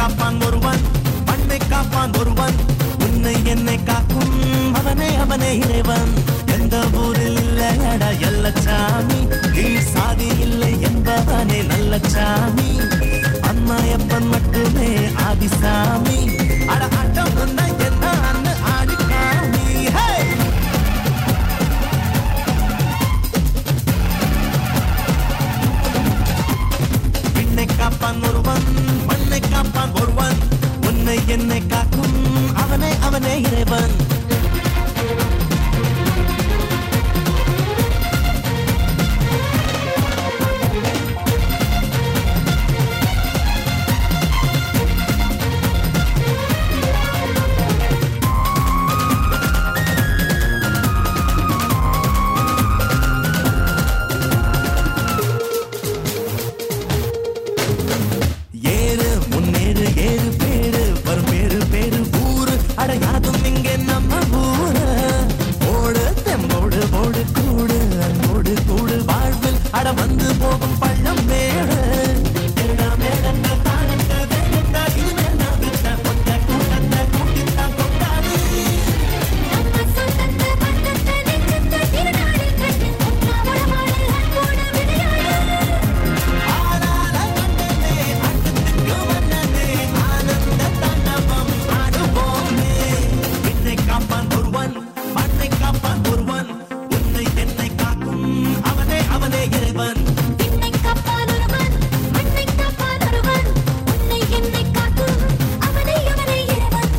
காப்பான் ஒருவன் மண்ணை காப்பான் ஒருவன் உன்னை என்னை காக்கும் அவனே அவனே இறைவன் எந்த ஊரில் இல்லையடா எல்லச்சாமி கீழ் சாதி இல்லை என்பவனே நல்ல சாமி அம்மாயப்பன் மட்டுமே ஆதிசாமி அட ஆட்டம் வந்தா என்ன அண்ணு ஆடிக்காமி ஹே விண்ணை காப்பான் ஒருவன் மண்ணை காப்பான் ஒருவன் உன்னை என்னை காக்கும் அவனே அவனே இறைவன் ஏறு முன்னேறு ஏறு பேரு வரும் பேரு பேரு ஊரு அடையாதும் இங்கே நம்ம ஊரு ஓடு தெம்போடு போடு கூடு அன்போடு கூடு வாழ்வில் அட வந்து போகும் பள்ளம் மேடு திருடா மேடங்க தானங்க வேணுங்க இனிமேல் நான் விட்ட கொண்ட கூட்டத்தை கூட்டித்தான் கொண்டாடு நம்ம சொந்தத்தை பந்தத்தை நெஞ்சத்தை திருநாளில் கண்டு உண்ணா உளவாடல் அன்போடு விளையாடு ஆளால கண்டனே அட்டத்துக்கு வந்தனே ஆனந்த தாண்டவம் ஆடுவோமே என்னை காப்பான் ஒருவன் மண்ணை காப்பான் ஒருவன் உன்னை என்னை காக்கும் அவனே அவனே இறைவன் விண்ணை காப்பான் ஒருவன் மண்ணை காப்பான் ஒருவன் உன்னை என்னை காக்கும் அவனை அவனை இறைவன்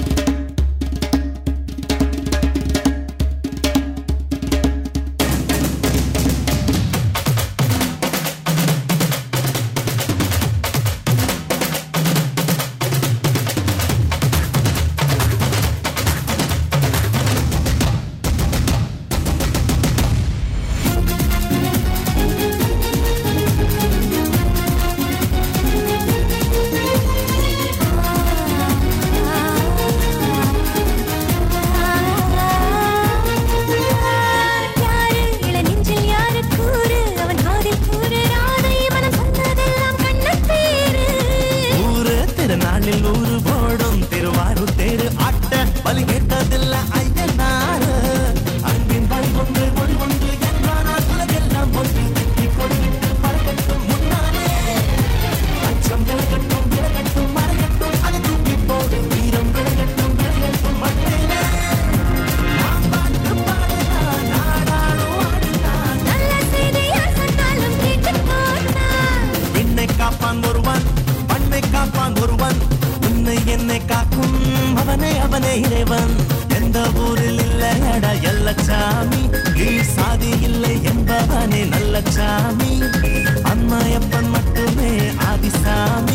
யாரு இளநெஞ்சில் யாரு கூறு அவன் காதில் கூறு ராதை மனம் சொன்னதெல்லாம் கண்ணன் பேரு ஊரு திருநாளில் ஊரு போடும் திருவாரூர் தேரு ஆட்ட பலி கேட்டதில்ல ஐயனாரு அன்பின் வழி ஒன்று மொழி ஒன்று என்றானால் உலகெல்லாம் ஒன்று திட்டி கொடியிட்டு பறக்கட்டும் முன்னாலே அச்சம் விலகட்டும் விலகட்டும் மறையட்டும் அது தூக்கி போடு வீரம் விலகட்டும் விலகட்டும் மண்ணிலே நாம் பாட்டு பாடலாம் நாடாளும் ஆடினான் நல்ல செய்தி யார் சொன்னாலும் கேட்டுப் போனான் விண்ணை காப்பான் ஒருவன் மண்ணை காப்பான் ஒருவன் உன்னை என்னை காக்கும் அவனே அவனே இறைவன் எந்த ஊரில் இல்லையடா எல்லச்சாமி கீழ் சாதி இல்லை என்பவனே நல்ல சாமி அம்மாயப்பன் மட்டுமே ஆதிசாமி